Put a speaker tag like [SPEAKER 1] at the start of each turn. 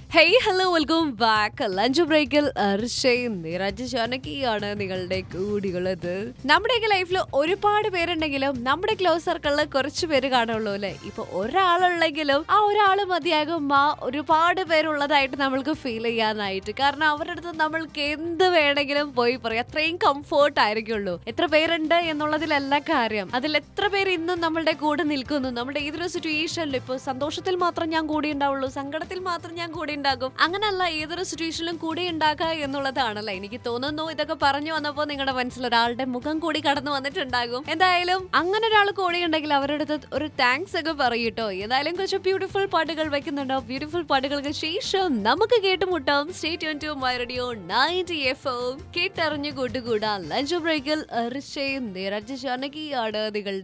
[SPEAKER 1] hey hello welcome back lunch ബ്രേക്കിൽ അർഷയും നിരജ് ജാനകിയാണ് നിങ്ങളുടെ കൂടിയുള്ളത് നമ്മുടെയൊക്കെ ലൈഫിൽ ഒരുപാട് പേരുണ്ടെങ്കിലും നമ്മുടെ ക്ലോസ് സർക്കിളിൽ കുറച്ച് പേര് കാണുള്ളൂ അല്ലെ ഇപ്പൊ ഒരാളുള്ളെങ്കിലും ആ ഒരാൾ മതിയാകും ആ ഒരുപാട് പേരുള്ളതായിട്ട് നമ്മൾക്ക് ഫീൽ ചെയ്യാനായിട്ട് കാരണം അവരുടെ അടുത്ത് നമ്മൾക്ക് എന്ത് വേണമെങ്കിലും പോയി പറയാം അത്രയും കംഫോർട്ട് ആയിരിക്കുള്ളൂ എത്ര പേരുണ്ട് എന്നുള്ളതിലല്ല കാര്യം അതിൽ എത്ര പേര് ഇന്നും നമ്മളുടെ കൂടെ നിൽക്കുന്നു നമ്മുടെ ഏതൊരു സിറ്റുവേഷനിലും ഇപ്പൊ സന്തോഷത്തിൽ മാത്രം ഞാൻ കൂടെ ഉണ്ടാവുള്ളൂ സങ്കടത്തിൽ മാത്രം ഞാൻ കൂടെ ഉണ്ടാകും അങ്ങനല്ല ഏതൊരു സിറ്റുവേഷനിലും കൂടെ ഉണ്ടാക്കുക എന്നുള്ളതാണല്ലോ എനിക്ക് തോന്നുന്നു ഇതൊക്കെ പറഞ്ഞു വന്നപ്പോൾ നിങ്ങളുടെ മനസ്സിൽ ഒരാളുടെ മുഖം കൂടി കടന്നു വന്നിട്ടുണ്ടാകും എന്തായാലും അങ്ങനെ ഒരാൾ കൂടെ ഉണ്ടെങ്കിൽ അവരുടെ അടുത്ത് ഒരു താങ്ക്സ് ഒക്കെ പറയൂട്ടോ ഏതായാലും കുറച്ച് ബ്യൂട്ടിഫുൾ പാട്ടുകൾ വെക്കുന്നുണ്ടോ ബ്യൂട്ടിഫുൾ പാട്ടുകൾക്ക് ശേഷം നമുക്ക് കേട്ടുമുട്ടാം state to my radio ninety F കേട്ടറിഞ്ഞു കൂട്ടുകൂടാ ലഞ്ച് ബ്രേക്കിൽ നിരജ് ജാനകിയാണ് നിങ്ങളുടെ